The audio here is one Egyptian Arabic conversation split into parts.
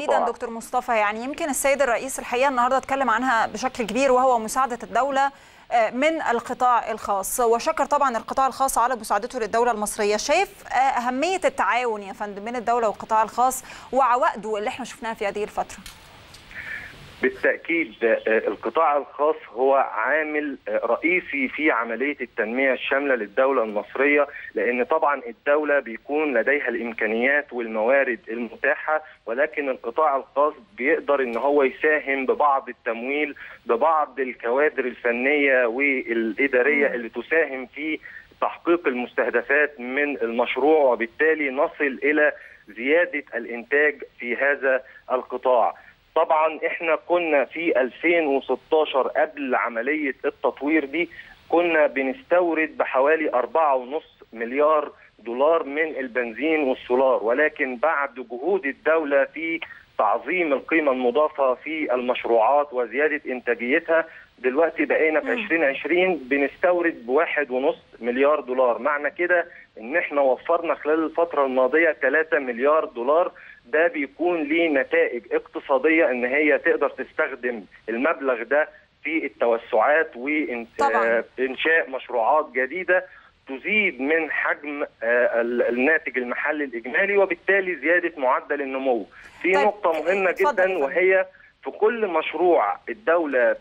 تحديدا دكتور مصطفى يعني يمكن السيد الرئيس الحقيقه النهارده اتكلم عنها بشكل كبير وهو مساعده الدوله من القطاع الخاص وشكر طبعا القطاع الخاص على مساعدته للدوله المصريه شايف اهميه التعاون يا فندم بين الدوله والقطاع الخاص وعوائده اللي احنا شفناها في هذه الفتره بالتاكيد القطاع الخاص هو عامل رئيسي في عمليه التنميه الشامله للدوله المصريه لان طبعا الدوله بيكون لديها الامكانيات والموارد المتاحه ولكن القطاع الخاص بيقدر ان هو يساهم ببعض التمويل ببعض الكوادر الفنيه والاداريه اللي تساهم في تحقيق المستهدفات من المشروع وبالتالي نصل الى زياده الانتاج في هذا القطاع. طبعا احنا كنا في 2016 قبل عمليه التطوير دي كنا بنستورد بحوالي 4.5 مليار دولار من البنزين والسولار ولكن بعد جهود الدوله في تعظيم القيمه المضافه في المشروعات وزياده انتاجيتها دلوقتي بقينا في 2020 بنستورد بواحد ونص مليار دولار معنى كده ان احنا وفرنا خلال الفتره الماضيه 3 مليار دولار ده بيكون ليه نتائج اقتصاديه ان هي تقدر تستخدم المبلغ ده في التوسعات وانشاء مشروعات جديده تزيد من حجم الناتج المحلي الاجمالي وبالتالي زياده معدل النمو. في طيب. نقطه مهمه جدا وهي في كل مشروع الدوله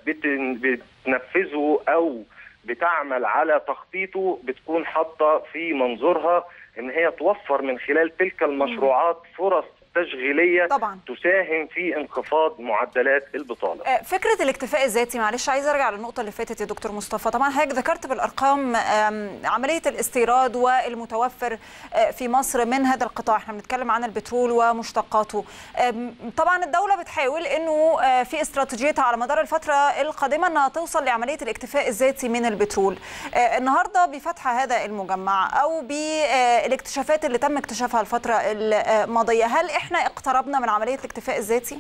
بتنفذه او بتعمل على تخطيطه بتكون حاطه في منظورها ان هي توفر من خلال تلك المشروعات فرص تشغيليه طبعا. تساهم في انخفاض معدلات البطاله. فكره الاكتفاء الذاتي معلش عايز ارجع للنقطه اللي فاتت يا دكتور مصطفى، طبعا حضرتك ذكرت بالارقام عمليه الاستيراد والمتوفر في مصر من هذا القطاع، احنا بنتكلم عن البترول ومشتقاته. طبعا الدوله بتحاول انه في استراتيجيتها على مدار الفتره القادمه انها توصل لعمليه الاكتفاء الذاتي من البترول. النهارده بفتح هذا المجمع او بالاكتشافات اللي تم اكتشافها الفتره الماضيه، هل احنا اقتربنا من عمليه الاكتفاء الذاتي؟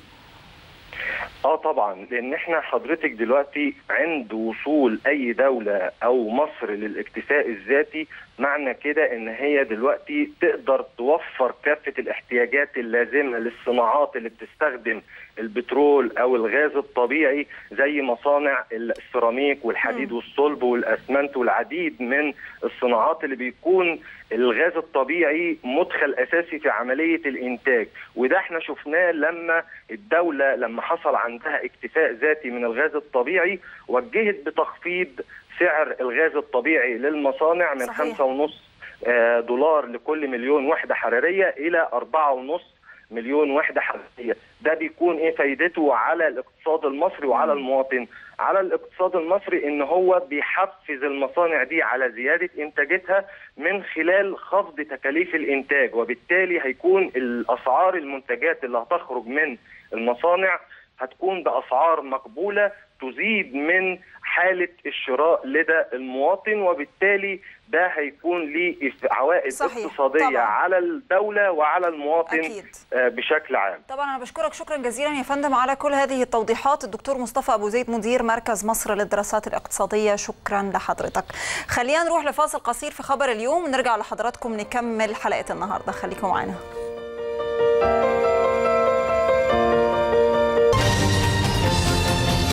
اه طبعا لان احنا حضرتك دلوقتي عند وصول اي دوله او مصر للاكتفاء الذاتي معنى كده ان هي دلوقتي تقدر توفر كافه الاحتياجات اللازمه للصناعات اللي بتستخدم البترول او الغاز الطبيعي زي مصانع السيراميك والحديد م. والصلب والاسمنت والعديد من الصناعات اللي بيكون الغاز الطبيعي مدخل اساسي في عمليه الانتاج وده احنا شفناه لما الدوله لما حصل عندها اكتفاء ذاتي من الغاز الطبيعي وجهت بتخفيض سعر الغاز الطبيعي للمصانع من خمسة ونص دولار لكل مليون وحدة حرارية إلى أربعة ونص مليون وحدة حرارية ده بيكون إيه فايدته على الاقتصاد المصري وعلى المواطن على الاقتصاد المصري إن هو بيحفز المصانع دي على زيادة إنتاجتها من خلال خفض تكاليف الإنتاج وبالتالي هيكون الأسعار المنتجات اللي هتخرج من المصانع هتكون بأسعار مقبولة تزيد من حالة الشراء لدى المواطن وبالتالي ده هيكون ليه عوائد صحيح. اقتصادية طبعا. على الدولة وعلى المواطن أكيد. بشكل عام طبعا أنا بشكرك شكرا جزيلا يا فندم على كل هذه التوضيحات الدكتور مصطفى أبو زيد مدير مركز مصر للدراسات الاقتصادية شكرا لحضرتك خلينا نروح لفاصل قصير في خبر اليوم ونرجع لحضراتكم نكمل حلقة النهاردة خليكم معنا